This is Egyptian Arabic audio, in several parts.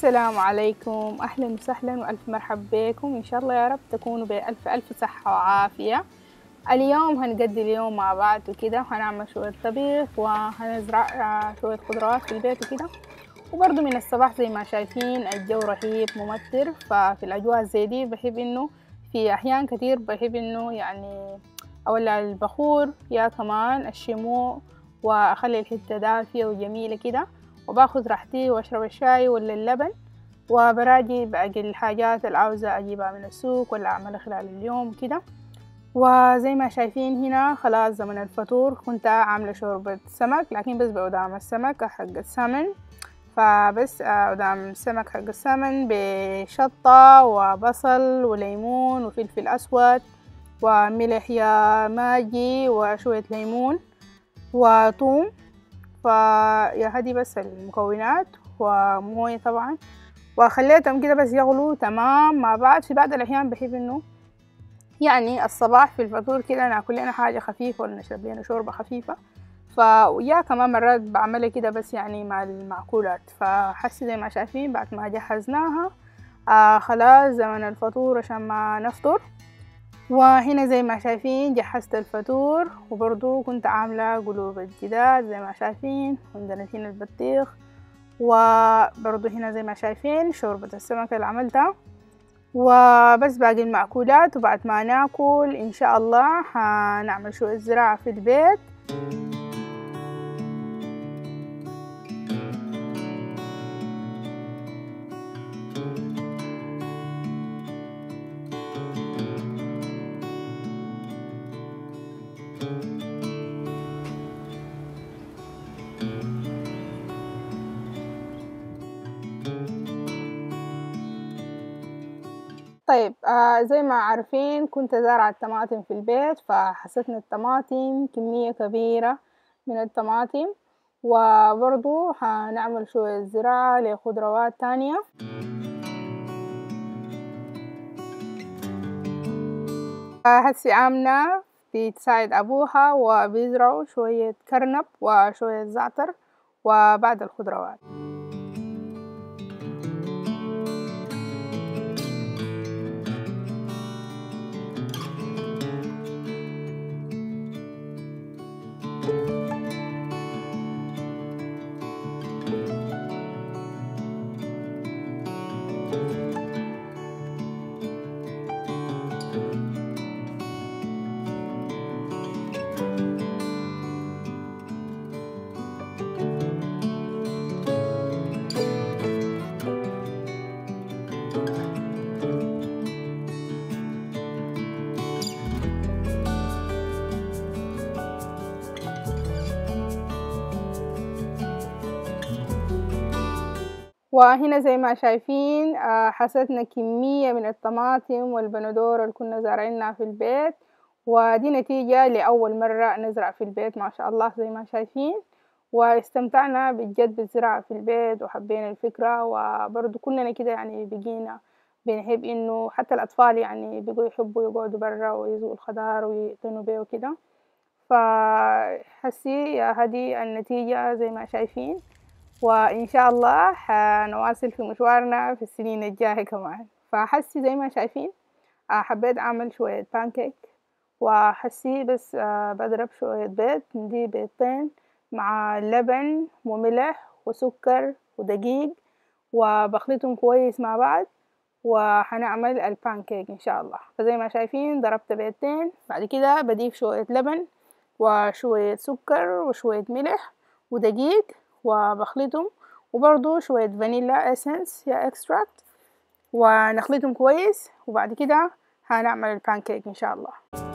السلام عليكم أهلا وسهلا وألف مرحب بكم إن شاء الله يا رب تكونوا بألف ألف صحة وعافية اليوم هنقضي اليوم مع بعض وكده وهنعمل شوية طبيخ وهنزرع آه، شوية خضروات في البيت وكده وبرضه من الصباح زي ما شايفين الجو رهيب ممطر ففي الأجواء زي دي بحب إنه في أحيان كتير بحب إنه يعني أولع البخور يا كمان الشموع وأخلي الحتة دافية وجميلة كده وباخد راحتي واشرب الشاي ولا اللبن وبراجي باقي الحاجات اللي عاوزة اجيبها من السوق ولا اعملها خلال اليوم كده وزي ما شايفين هنا خلاص زمن الفطور كنت عاملة شوربة سمك لكن بس بقدام السمك حق السمن فبس قدام السمك حق السمن بشطة وبصل وليمون وفلفل أسود وملح يا ماجي وشوية ليمون وثوم فيا هدي بس المكونات وموية طبعا وخليتهم كده بس يغلوا تمام مع بعض في بعض الأحيان بحب إنه يعني الصباح في الفطور كده ناكل لنا حاجة خفيفة ولا نشرب لنا شوربة خفيفة فيا كمان مرات بعملها كده بس يعني مع المعقولات فحسي زي ما شايفين بعد ما جهزناها آه خلاص زمن الفطور عشان ما نفطر وهنا زي ما شايفين جهزت الفطور وبرضو كنت عاملة قلوب الجداد زي ما شايفين عندنا هنا البطيخ وبرضو هنا زي ما شايفين شوربة السمك اللي عملتها وبس باقي المأكولات وبعد ما ناكل إن شاء الله هنعمل شوية زراعة في البيت طيب آه زي ما عارفين كنت زارعة الطماطم في البيت فحسيت ان الطماطم كمية كبيرة من الطماطم وبرضو هنعمل شوية زراعة لخضروات تانية هسي آمنة بتساعد أبوها وبيزرعوا شوية كرنب وشوية زعتر وبعد الخضروات وهنا زي ما شايفين حصدنا كمية من الطماطم والبندور اللي كنا زارعينها في البيت ودي نتيجة لأول مرة نزرع في البيت ما شاء الله زي ما شايفين واستمتعنا بجد بالزراعة في البيت وحبينا الفكرة وبرضو كلنا كده يعني بقينا بنحب إنه حتى الأطفال يعني بقوا يحبوا يقعدوا برا ويزقوا الخضار ويعتنوا بيه وكده فحسي هذه النتيجة زي ما شايفين وإن شاء الله حنواصل في مشوارنا في السنين الجاية كمان فحسي زي ما شايفين حبيت أعمل شوية بانكيك وحسي بس بضرب شوية بيض دي بيضتين مع لبن وملح وسكر ودقيق وبخلطهم كويس مع بعض وحنعمل البانكيك إن شاء الله فزي ما شايفين ضربت بيضتين بعد كده بضيف شوية لبن وشوية سكر وشوية ملح ودقيق وبخلطهم وبرضو شوية فانيلا اسنس يا اكستراكت ونخلطهم كويس وبعد كده هنعمل البانكيك ان شاء الله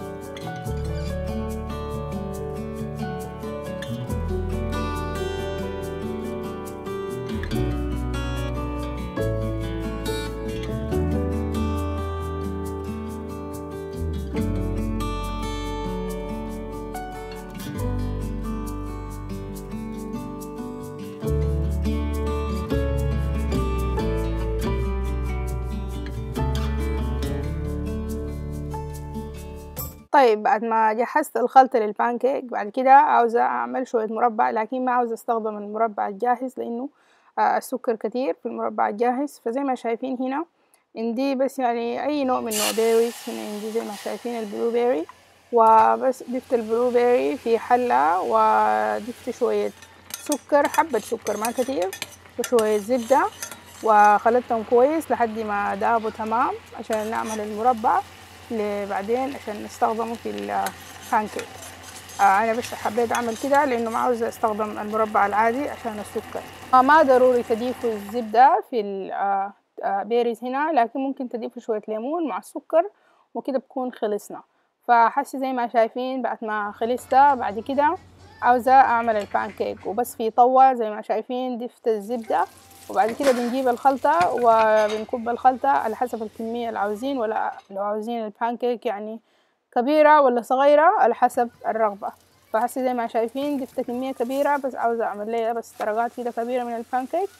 طيب بعد ما جهزت الخلطة للبانكيك بعد كده عاوزة أعمل شوية مربى لكن ما عاوزة أستخدم المربى الجاهز لأنه آه، السكر كتير في المربع الجاهز فزي ما شايفين هنا عندي بس يعني أي نوع من نوع بيريز هنا عندي زي ما شايفين البلو بيري وبس ضفت البلو بيري في حلة وضفت شوية سكر حبة سكر ما كتير وشوية زبدة وخلطتهم كويس لحد ما دابوا تمام عشان نعمل المربع بعدين عشان نستخدمه في البانكيك آه انا بس حبيت اعمل كده لانه ما عاوزة استخدم المربع العادي عشان السكر آه ما ضروري تضيفوا الزبدة في البيريز هنا لكن ممكن تضيفوا شوية ليمون مع السكر وكده بكون خلصنا فحسي زي ما شايفين بعد ما خلصتها بعد كده عاوزة اعمل البانكيك وبس في طوة زي ما شايفين ضفت الزبدة وبعد كده بنجيب الخلطة وبنكب الخلطة على حسب الكمية اللي عاوزين ولا لو عاوزين البانكيك يعني كبيرة ولا صغيرة على حسب الرغبة فحسي زي ما شايفين ضفت كمية كبيرة بس عاوزة اعمل ليها بس درجات كده كبيرة من البانكيك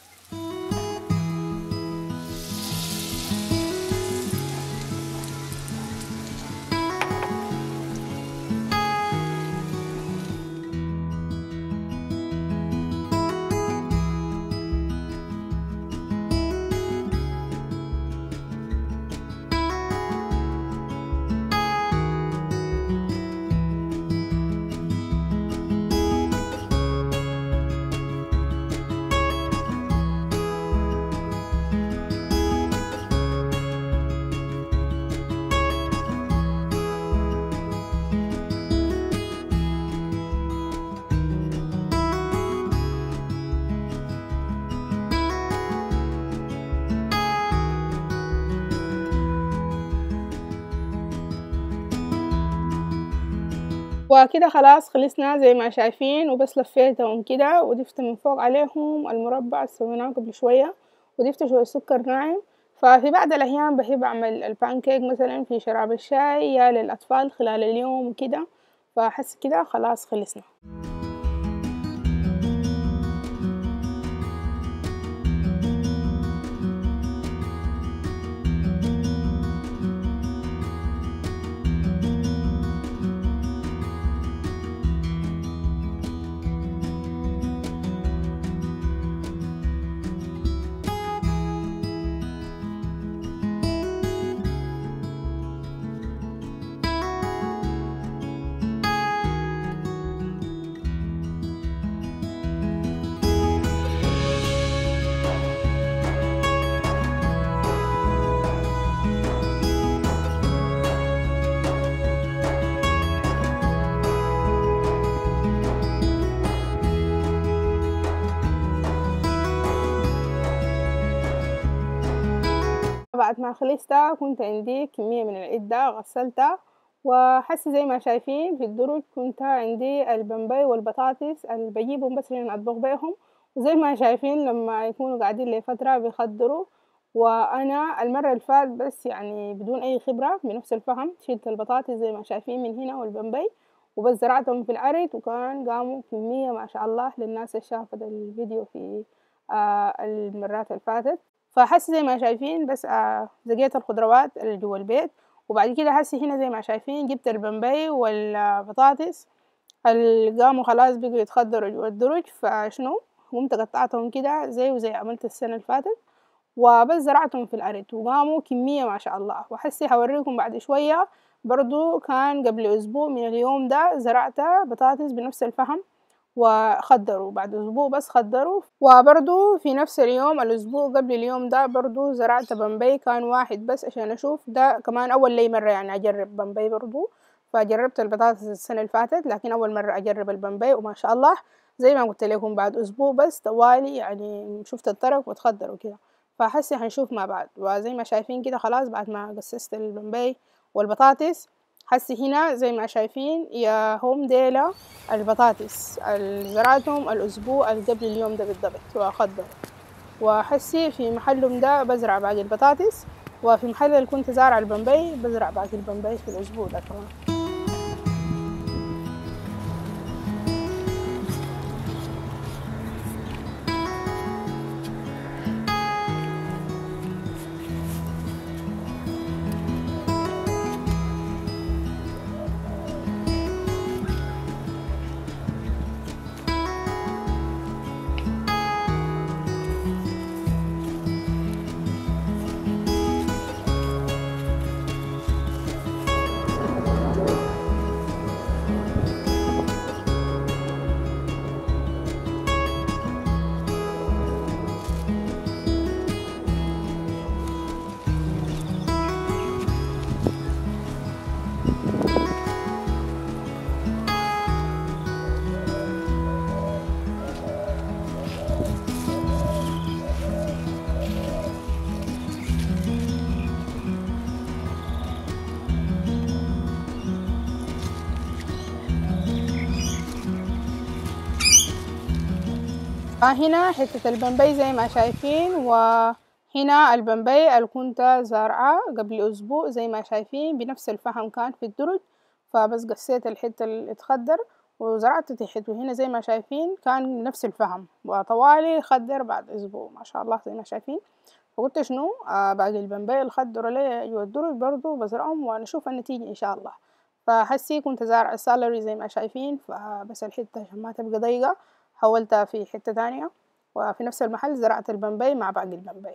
وكده خلاص خلصنا زي ما شايفين وبس لفيتهم كده وضفت من فوق عليهم المربع سويناه قبل شوية وضفت شوية سكر ناعم ففي بعض الأحيان بحب أعمل البانكيك مثلا في شراب الشاي يا للأطفال خلال اليوم وكده فأحس كده خلاص خلصنا بعد ما خلصتها كنت عندي كمية من العدة غسلتها وحسي زي ما شايفين في الدرج كنت عندي البمبي والبطاطس اللي بجيبهم بس عشان أطبخ بيهم وزي ما شايفين لما يكونوا قاعدين لفترة بيخدروا وأنا المرة اللي فات بس يعني بدون أي خبرة بنفس الفهم شلت البطاطس زي ما شايفين من هنا والبمبي وبس زرعتهم في الأرض وكان قاموا كمية ما شاء الله للناس اللي شافت الفيديو في آه المرات اللي فاتت فحسي زي ما شايفين بس آه زقيت الخضروات اللي جوا البيت وبعد كده حسي هنا زي ما شايفين جبت البمبي والبطاطس اللي قاموا خلاص بقوا يتخدروا جوا الدرج فشنو قمت قطعتهم كده زي وزي عملت السنة اللي فاتت وبس زرعتهم في الأرض وقاموا كمية ما شاء الله وحسي حوريكم بعد شوية برضو كان قبل أسبوع من اليوم ده زرعت بطاطس بنفس الفهم وخدروا بعد أسبوع بس خدروا وبرضو في نفس اليوم الأسبوع قبل اليوم ده برضو زرعت بمبي كان واحد بس عشان أشوف ده كمان أول لي مرة يعني أجرب بمبي برضو فجربت البطاطس السنة اللي فاتت لكن أول مرة أجرب البمبي وما شاء الله زي ما قلت لكم بعد أسبوع بس طوالي يعني شفت الطرق وتخدر وكده فحسي هنشوف مع بعض وزي ما شايفين كده خلاص بعد ما قصصت البمبي والبطاطس حسي هنا زي ما شايفين يا هم ديلا البطاطس زرعتهم الأسبوع اللي قبل اليوم ده بالضبط وأخضر وحسي في محلهم ده بزرع باقي البطاطس وفي محل اللي كنت زارع البمبي بزرع باقي البمبي في الأسبوع ده كمان هنا حتة البمبي زي ما شايفين وهنا البمبي اللي كنت زارعة قبل أسبوع زي ما شايفين بنفس الفحم كان في الدرج فبس قسيت الحتة اللي اتخدر وزرعت تحت وهنا زي ما شايفين كان نفس الفحم وطوالي خدر بعد أسبوع ما شاء الله زي ما شايفين فقلت شنو آه باقي البمبي اللي خدروا لي جوا الدرج برضو بزرعهم ونشوف النتيجة إن شاء الله فحسي كنت زارعة السالري زي ما شايفين فبس الحتة عشان ما تبقى ضيقة حولتها في حتة تانية وفي نفس المحل زرعت البمبي مع باقي البمبي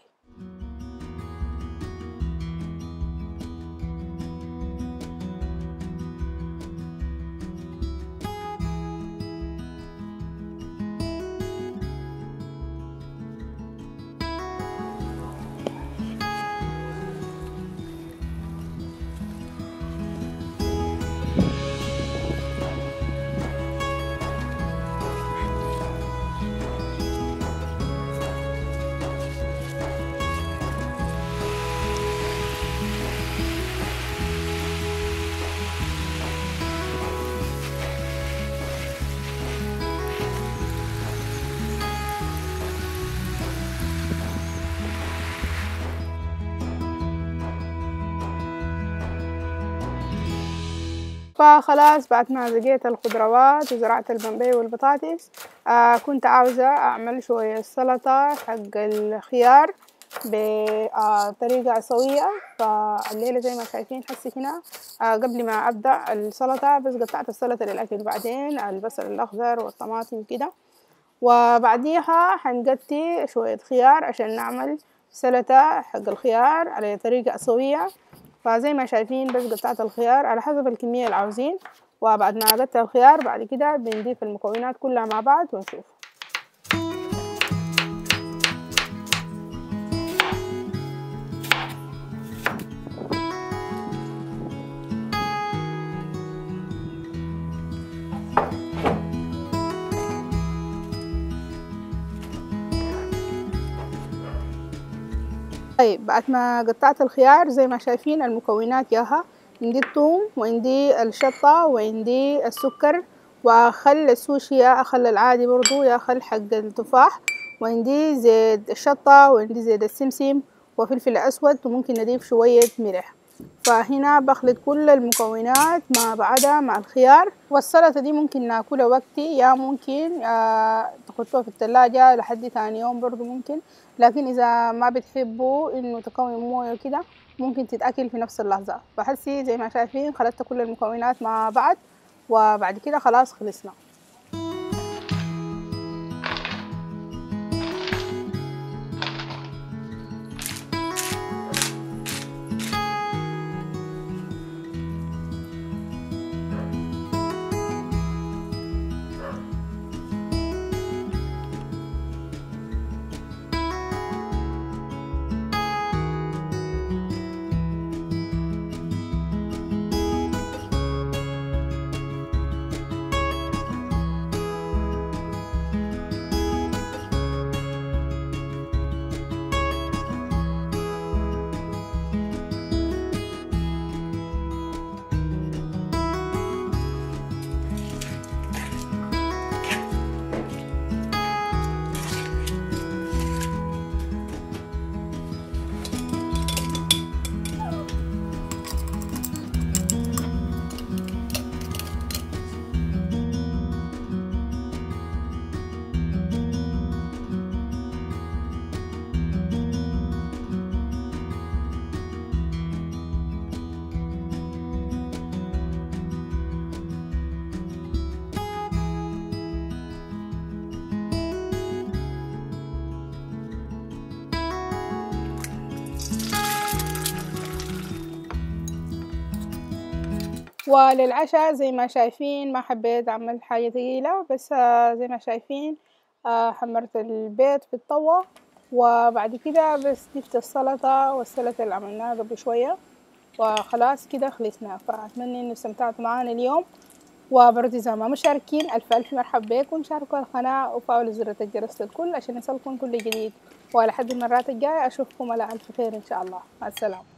فخلاص بعد ما زقيت الخضروات وزرعت البمبي والبطاطس آه كنت عاوزة أعمل شوية سلطة حق الخيار بطريقة عصوية فالليلة زي ما شايفين حسي هنا آه قبل ما أبدأ السلطة بس قطعت السلطة للأكل بعدين البصل الأخضر والطماطم وكده وبعديها حنقطي شوية خيار عشان نعمل سلطة حق الخيار على طريقة عصوية فزي ما شايفين بس قطعت الخيار على حسب الكمية اللي عاوزين وبعد ما قطعت الخيار بعد كده بنضيف المكونات كلها مع بعض ونشوف طيب بعد ما قطعت الخيار زي ما شايفين المكونات ياها عندي الثوم وعندي الشطة وعندي السكر وخل السوشي يا خل العادي برضو يا خل حق التفاح وعندي زيت الشطة وعندي زيت السمسم وفلفل أسود وممكن نضيف شوية ملح فهنا بخلط كل المكونات مع بعضها مع الخيار والسلطة دي ممكن ناكلها وقتي يا ممكن آه تحطوها في التلاجة لحد تاني يوم برضو ممكن لكن إذا ما بتحبوا إنه تكون موية وكده ممكن تتأكل في نفس اللحظة فحسي زي ما شايفين خلطت كل المكونات مع بعض وبعد كده خلاص خلصنا وللعشاء زي ما شايفين ما حبيت أعمل حاجة تقيلة بس آه، زي ما شايفين آه، حمرت البيض في الطوة وبعد كده بس ضفت السلطة والسلطة اللي عملناها قبل شوية وخلاص كده خلصنا فأتمنى إنه استمتعتوا معانا اليوم وبرضه إذا ما مشاركين ألف ألف مرحبا بكم شاركوا القناة وفعلوا زر الجرس الكل عشان يصلكم كل جديد وعلى حد المرات الجاية أشوفكم على ألف خير إن شاء الله مع السلامة